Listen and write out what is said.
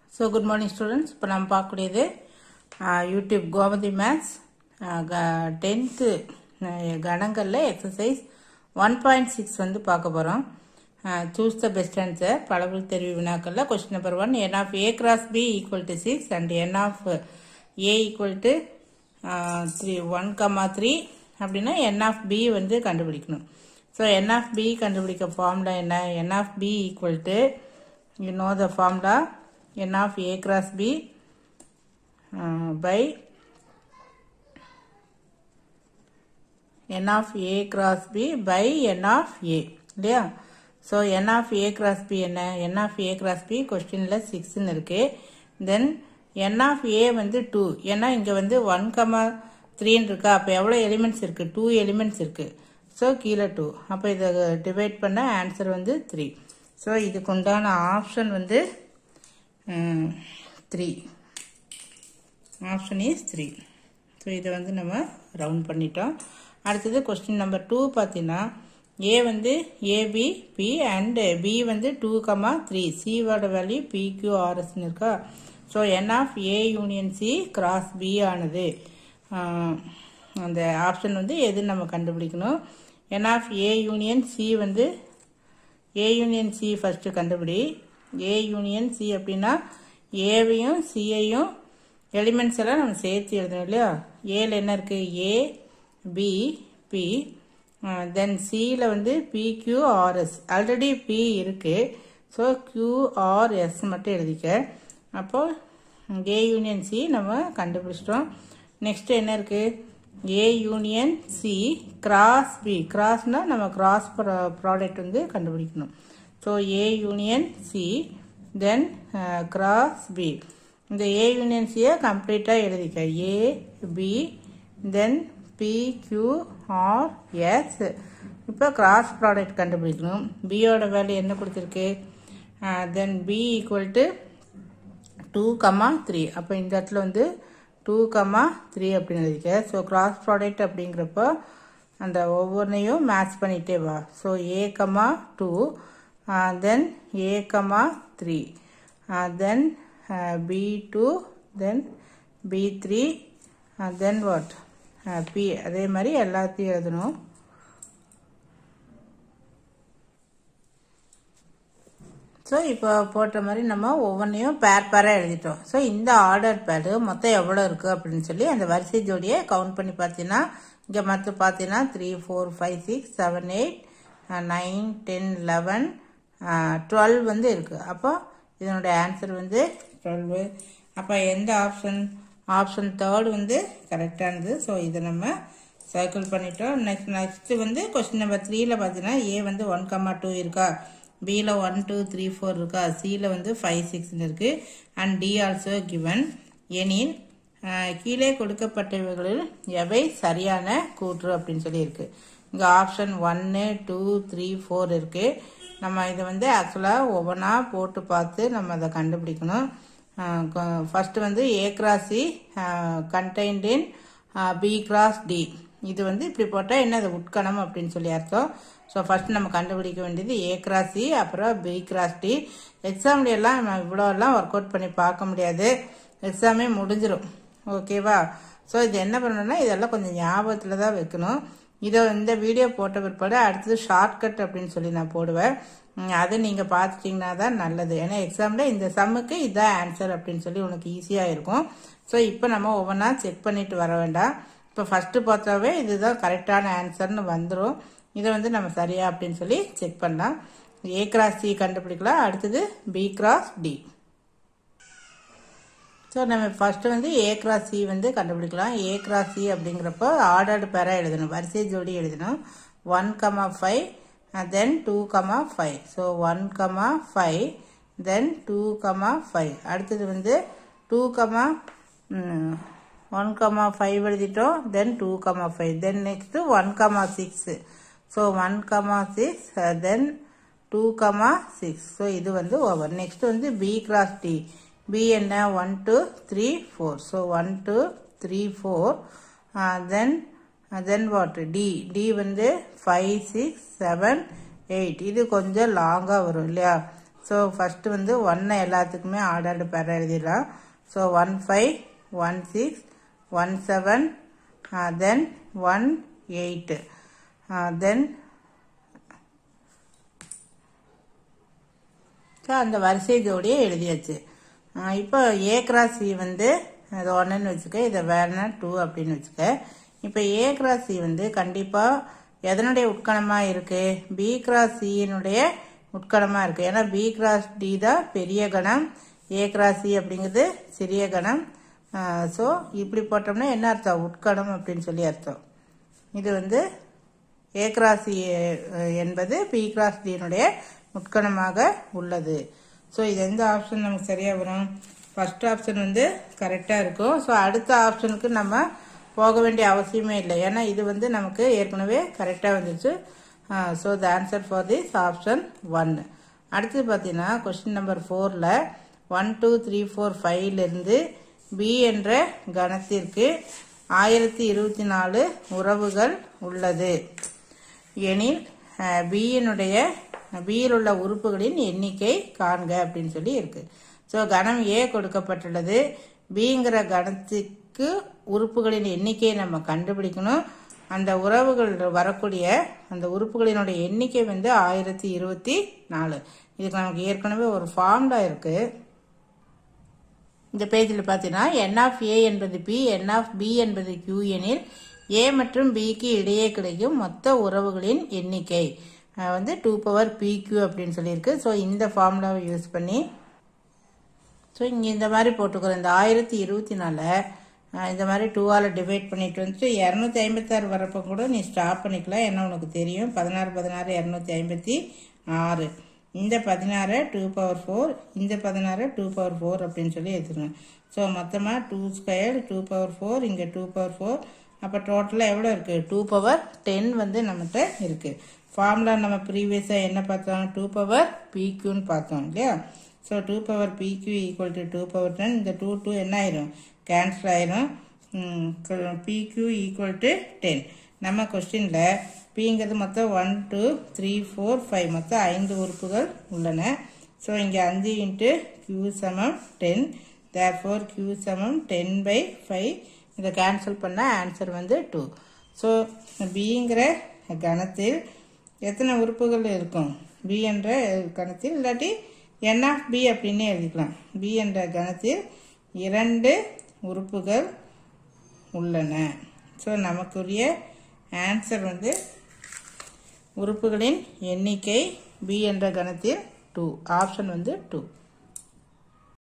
so good morning students இப்போ நம்ம பார்க்கக்கூடியது யூடியூப் கோமதி மேத்ஸ் டென்த்து கணங்களில் எக்ஸசைஸ் ஒன் பாயிண்ட் சிக்ஸ் வந்து பார்க்க போகிறோம் சூஸ் த பெஸ்ட் ஆன்சர் பலவில் தெரிவு வினாக்களில் question number one n of A cross B equal to six and n of A equal to three one comma three அப்படின்னா n of B வந்து கண்டுபிடிக்கணும் so n of B கண்டுபிடிக்க formula என்ன n of B equal to you know the formula n of a cross b uh, by n of a cross b by n of a இல்லையா so n of a cross b என்ன n of a cross b கொஸ்டினில் சிக்ஸ்ன்னு இருக்கு then n of a வந்து two ஏன்னா இங்கே வந்து one comma த்ரீன்னு இருக்கா அப்போ எவ்வளோ எலிமெண்ட்ஸ் இருக்குது டூ எலிமெண்ட்ஸ் இருக்குது ஸோ கீழே டூ அப்போ இதை டிவைட் பண்ண ஆன்சர் வந்து த்ரீ ஸோ இதுக்கு உண்டான ஆப்ஷன் வந்து three option is three so இதை வந்து நம்ம ரவுண்ட் பண்ணிட்டோம் அடுத்தது கொஸ்டின் நம்பர் டூ பார்த்தீங்கன்னா ஏ வந்து ஏபி பி அண்ட் பி வந்து டூ கமா த்ரீ சிவோட வேல்யூ பிக்யூஆர்எஸ்னு இருக்கா so n of A union C cross B ஆனது அந்த ஆப்ஷன் வந்து எதுன்னு நம்ம கண்டுபிடிக்கணும் n of A union C வந்து ஏ யூனியன் சி ஃபஸ்ட்டு கண்டுபிடி ஏ யூனியன் சி அப்படின்னா ஏவையும் சியையும் எலிமெண்ட்ஸ் எல்லாம் நம்ம சேர்த்து எழுதணும் இல்லையா ஏல என்ன இருக்குது ஏ பி பி தென் சியில் வந்து பிக்யூஆர்எஸ் ஆல்ரெடி பி இருக்குது ஸோ கியூஆர்எஸ் மட்டும் எழுதிக்க அப்போ ஏ யூனியன் சி நம்ம கண்டுபிடிச்சிட்டோம் நெக்ஸ்ட் என்ன இருக்குது A union C cross B கிராஸ்னால் நம்ம கிராஸ் ப்ராடக்ட் வந்து கண்டுபிடிக்கணும் so A union C then cross B இந்த ஏ யூனியன் சியை கம்ப்ளீட்டாக எழுதிக்க A B then B Q R S இப்போ கிராஸ் ப்ராடக்ட் கண்டுபிடிக்கணும் பியோட வேல்யூ என்ன கொடுத்துருக்கு then B equal to two comma three அப்போ இந்த இடத்துல வந்து டூ கமா த்ரீ அப்படின்னு எழுதிக்க ஸோ கிராஸ் ப்ராடக்ட் அப்படிங்கிறப்போ அந்த ஒவ்வொன்றையும் மேட்ச் பண்ணிகிட்டே வா so A comma two then a comma 3 uh, then uh, b2 then b3 uh, then what uh, p அதே மாதிரி எல்லாத்தையும் எழுதணும் ஸோ இப்போ போட்ட மாதிரி நம்ம ஒவ்வொன்றையும் பேர் பேராக எழுதிட்டோம் ஸோ இந்த ஆர்டர் பேரு மொத்தம் எவ்வளோ இருக்குது அப்படின்னு சொல்லி அந்த வரிசை ஜோடியை கவுண்ட் பண்ணி பார்த்தீங்கன்னா இங்கே மற்ற பார்த்தீங்கன்னா three four five six seven eight nine ten eleven twelve வந்து இருக்குது அப்போ இதனுடைய ஆன்சர் வந்து டுவெல்வு அப்போ எந்த ஆப்ஷன் ஆப்ஷன் தேர்டு வந்து கரெக்டானது ஸோ இதை நம்ம சர்க்கிள் பண்ணிட்டோம் நெக்ஸ்ட் நெக்ஸ்ட்டு வந்து கொஸ்டின் நம்பர் த்ரீல பார்த்தீங்கன்னா ஏ வந்து ஒன் கம்மா டூ இருக்கா பியில் ஒன் டூ த்ரீ ஃபோர் இருக்கா சியில் வந்து ஃபைவ் சிக்ஸ்னு இருக்குது அண்ட் டி ஆல்சோ கிவன் எனின் கீழே கொடுக்கப்பட்டவைகளில் எவை சரியான கூற்று அப்படின்னு சொல்லியிருக்கு இங்கே ஆப்ஷன் ஒன்று டூ த்ரீ ஃபோர் இருக்குது நம்ம இதை வந்து ஆக்சுவலாக ஒவ்வொன்றா போட்டு பார்த்து நம்ம அதை கண்டுபிடிக்கணும் ஃபஸ்ட்டு வந்து A cross C contained in B cross D இது வந்து இப்படி போட்டால் என்ன அது உட்கணம் அப்படின்னு சொல்லி அர்த்தம் ஸோ ஃபஸ்ட் நம்ம கண்டுபிடிக்க வேண்டியது ஏ கிராஸ் சி அப்புறம் பி கிராஸ் டி எக்ஸாம்ல எல்லாம் நம்ம இவ்வளோலாம் ஒர்க் அவுட் பண்ணி பார்க்க முடியாது எக்ஸாமே முடிஞ்சிடும் ஓகேவா ஸோ இது என்ன பண்ணணும்னா இதெல்லாம் கொஞ்சம் ஞாபகத்தில் தான் வைக்கணும் இதை இந்த வீடியோ போட்ட பிற்பாடு அடுத்தது ஷார்ட்கட் அப்படின்னு சொல்லி நான் போடுவேன் அது நீங்கள் பார்த்துட்டிங்கன்னா தான் நல்லது ஏன்னா எக்ஸாமில் இந்த சம்முக்கு இதான் ஆன்சர் அப்படின்னு சொல்லி உனக்கு ஈஸியாக இருக்கும் ஸோ இப்போ நம்ம ஒவ்வொன்றா செக் பண்ணிட்டு வர வேண்டாம் இப்போ ஃபஸ்ட்டு பார்த்தாவே இதுதான் கரெக்டான ஆன்சர்னு வந்துடும் இதை வந்து நம்ம சரியா அப்படின்னு சொல்லி செக் பண்ணலாம் ஏ கிராஸ் சி கண்டுபிடிக்கலாம் அடுத்தது பி கிராஸ் டி ஸோ நம்ம ஃபஸ்ட்டு வந்து ஏ கிராஸ் சி வந்து கண்டுபிடிக்கலாம் ஏ கிராஸ் சி அப்படிங்கிறப்போ ஆர்டர்டு பேராக எழுதணும் வரிசை ஜோடி எழுதணும் one comma five then two comma five so one comma five then two comma five அடுத்தது வந்து two comma one comma five எழுதிட்டோம் then two comma five then next one comma six so one comma six then two comma six so இது வந்து over next வந்து B cross D B என்ன one two three four so one two three four then then what D D வந்து five six seven eight இது கொஞ்சம் லாங்காக வரும் இல்லையா ஸோ ஃபஸ்ட்டு வந்து ஒன்னை எல்லாத்துக்குமே ஆர்டர்டு பேர எழுதிடலாம் so one five one six one seven then one eight then so அந்த வரிசை ஜோடியை எழுதியாச்சு ஆஹ் இப்போ ஏ கிராஸ் சி வந்து இது ஒன்றுன்னு வச்சுக்க இதை வேணா டூ அப்படின்னு வச்சுக்க இப்போ ஏ கிராஸ் சி வந்து கண்டிப்பாக எதனுடைய உட்கணமாக இருக்குது பி கிராஸ் சியினுடைய உட்கணமாக இருக்குது ஏன்னா பி கிராஸ் டி தான் பெரிய கணம் ஏ கிராஸ் சி அப்படிங்கிறது சிறிய கணம் ஸோ இப்படி போட்டோம்னா என்ன அர்த்தம் உட்கணம் அப்படின்னு சொல்லி அர்த்தம் இது வந்து ஏ கிராஸ் சி என்பது பி கிராஸ் டியினுடைய உட்கணமாக உள்ளது ஸோ இது எந்த ஆப்ஷன் நமக்கு சரியாக வரும் ஃபர்ஸ்ட் ஆப்ஷன் வந்து கரெக்டாக இருக்கும் ஸோ அடுத்த ஆப்ஷனுக்கு நம்ம போக வேண்டிய அவசியமே இல்லை ஏன்னா இது வந்து நமக்கு ஏற்கனவே கரெக்டாக வந்துருச்சு so the answer for this option one அடுத்து பார்த்தீங்கன்னா கொஸ்டின் நம்பர் ஃபோரில் ஒன் டூ த்ரீ ஃபோர் ஃபைவ்லேருந்து பி என்ற கணத்திற்கு ஆயிரத்தி இருபத்தி நாலு உறவுகள் உள்ளது எனில் பியினுடைய பியில் உள்ள உறுப்புகளின் எண்ணிக்கை காண்க அப்படின்னு சொல்லி இருக்கு ஸோ கணம் ஏ கொடுக்கப்பட்டுள்ளது பிங்கிற கணத்துக்கு உறுப்புகளின் எண்ணிக்கையை நம்ம கண்டுபிடிக்கணும் அந்த உறவுகள் வரக்கூடிய அந்த உறுப்புகளினுடைய எண்ணிக்கை வந்து ஆயிரத்தி இருபத்தி நாலு இதுக்கு நமக்கு ஏற்கனவே ஒரு ஃபார்ம்லா இருக்கு இந்த பேஜில் பார்த்தீங்கன்னா என் ஆஃப் ஏ என்பது பி என் ஆஃப் பி என்பது கியூ எனில் ஏ மற்றும் பிக்கு இடையே கிடைக்கும் மொத்த உறவுகளின் எண்ணிக்கை அஹ் வந்து டூ பவர் பிக்யூ அப்படின்னு சொல்லியிருக்கு ஸோ இந்த ஃபார்முலாவை யூஸ் பண்ணி ஸோ இங்கே இந்த மாதிரி போட்டுக்கிறோம் இந்த ஆயிரத்தி இருபத்தி நாலை இந்த மாதிரி டூவால் டிவைட் பண்ணிட்டு வந்துட்டு இரநூத்தி ஐம்பத்தாறு வரப்போ கூட நீ ஸ்டாப் பண்ணிக்கலாம் ஏன்னா உனக்கு தெரியும் பதினாறு பதினாறு இரநூத்தி ஐம்பத்தி ஆறு இந்த பதினாறு டூ பவர் ஃபோர் இந்த பதினாறு டூ பவர் ஃபோர் அப்படின்னு சொல்லி எடுத்துருங்க ஸோ மொத்தமாக two square two power four இங்கே டூ பவர் ஃபோர் அப்போ டோட்டலாக எவ்வளோ இருக்குது டூ பவர் டென் வந்து நம்மகிட்ட இருக்குது ஃபார்முலா நம்ம ப்ரீவியஸாக என்ன பார்த்தோம் டூ பவர் பிக்யூன்னு பார்த்தோம் இல்லையா so two power PQ equal to two power ten இந்த டூ டூ என்ன ஆயிரும் கேன்சல் ஆயிரும் பிக்யூ ஈக்குவல் டு டென் நம்ம கொஸ்டினில் பிங்கிறது மொத்தம் one two three four five மொத்தம் ஐந்து உறுப்புகள் உள்ளன ஸோ இங்கே அஞ்சு இன்ட்டு கியூ சமம் டென் தேர் ஃபோர் கியூ சமம் டென் பை ஃபைவ் இதை கேன்சல் பண்ணால் ஆன்சர் வந்து டூ ஸோ பிங்கிற கணத்தில் எத்தனை உறுப்புகள் இருக்கும் பி என்ற கணத்தில் இல்லாட்டி என் ஆஃப் பி அப்படின்னு எழுதிக்கலாம் பி என்ற கணத்தில் இரண்டு உறுப்புகள் உள்ளன ஸோ நமக்குரிய ஆன்சர் வந்து உறுப்புகளின் எண்ணிக்கை பி என்ற கணத்தில் டூ ஆப்ஷன் வந்து டூ